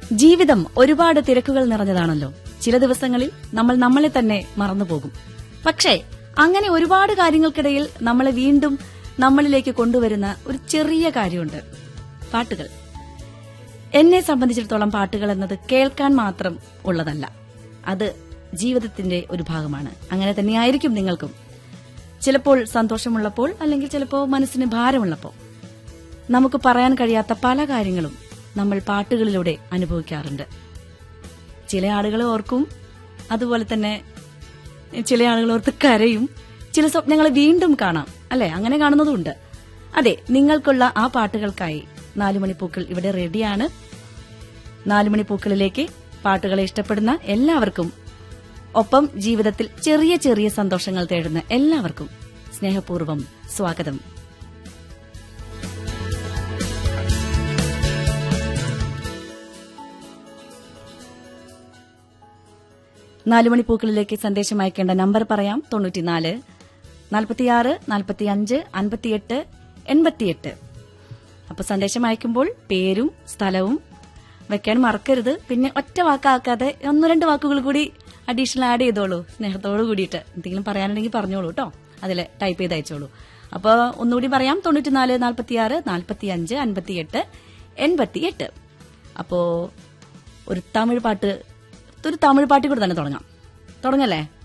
ജീവിതം ഒരുപാട് തിരക്കുകൾ നിറഞ്ഞതാണല്ലോ ചില ദിവസങ്ങളിൽ നമ്മൾ നമ്മളെ തന്നെ മറന്നുപോകും പക്ഷേ അങ്ങനെ ഒരുപാട് കാര്യങ്ങൾക്കിടയിൽ നമ്മളെ വീണ്ടും നമ്മളിലേക്ക് കൊണ്ടുവരുന്ന ഒരു ചെറിയ കാര്യമുണ്ട് പാട്ടുകൾ എന്നെ സംബന്ധിച്ചിടത്തോളം പാട്ടുകൾ എന്നത് കേൾക്കാൻ മാത്രം ഉള്ളതല്ല അത് ജീവിതത്തിന്റെ ഒരു ഭാഗമാണ് അങ്ങനെ തന്നെയായിരിക്കും നിങ്ങൾക്കും ചിലപ്പോൾ സന്തോഷമുള്ളപ്പോൾ അല്ലെങ്കിൽ ചിലപ്പോൾ മനസ്സിന് ഭാരമുള്ളപ്പോൾ നമുക്ക് പറയാൻ കഴിയാത്ത പല കാര്യങ്ങളും നമ്മൾ പാട്ടുകളിലൂടെ അനുഭവിക്കാറുണ്ട് ചില ആളുകൾ ഓർക്കും അതുപോലെ തന്നെ ചില ആളുകൾ ഓർത്ത് കരയും ചില സ്വപ്നങ്ങൾ വീണ്ടും കാണാം അല്ലെ അങ്ങനെ കാണുന്നതുണ്ട് അതെ നിങ്ങൾക്കുള്ള ആ പാട്ടുകൾക്കായി നാലുമണിപ്പൂക്കൾ ഇവിടെ റെഡിയാണ് നാലുമണിപ്പൂക്കളിലേക്ക് പാട്ടുകളെ ഇഷ്ടപ്പെടുന്ന എല്ലാവർക്കും ഒപ്പം ജീവിതത്തിൽ ചെറിയ ചെറിയ സന്തോഷങ്ങൾ തേടുന്ന എല്ലാവർക്കും സ്നേഹപൂർവ്വം സ്വാഗതം നാലുമണിപ്പൂക്കളിലേക്ക് സന്ദേശം അയക്കേണ്ട നമ്പർ പറയാം തൊണ്ണൂറ്റിനാല് നാൽപ്പത്തിയാറ് നാൽപ്പത്തിയഞ്ച് അൻപത്തിയെട്ട് എൺപത്തിയെട്ട് അപ്പൊ സന്ദേശം അയക്കുമ്പോൾ പേരും സ്ഥലവും വെക്കാൻ മറക്കരുത് പിന്നെ ഒറ്റ വാക്കാക്കാതെ ഒന്ന് രണ്ട് വാക്കുകൾ കൂടി അഡീഷണൽ ആഡ് ചെയ്തോളൂ സ്നേഹത്തോട് കൂടിയിട്ട് എന്തെങ്കിലും പറയാനുണ്ടെങ്കിൽ പറഞ്ഞോളൂ കേട്ടോ അതിൽ ടൈപ്പ് ചെയ്ത് അയച്ചോളൂ അപ്പോൾ ഒന്നുകൂടി പറയാം തൊണ്ണൂറ്റിനാല് നാൽപ്പത്തിയാറ് നാൽപ്പത്തിയഞ്ച് അൻപത്തിയെട്ട് എൺപത്തിയെട്ട് അപ്പോ ഒരു തമിഴ് പാട്ട് ഒരു തമിഴ് പാട്ടിൽ കൂടെ തന്നെ തുടങ്ങാം തുടങ്ങല്ലേ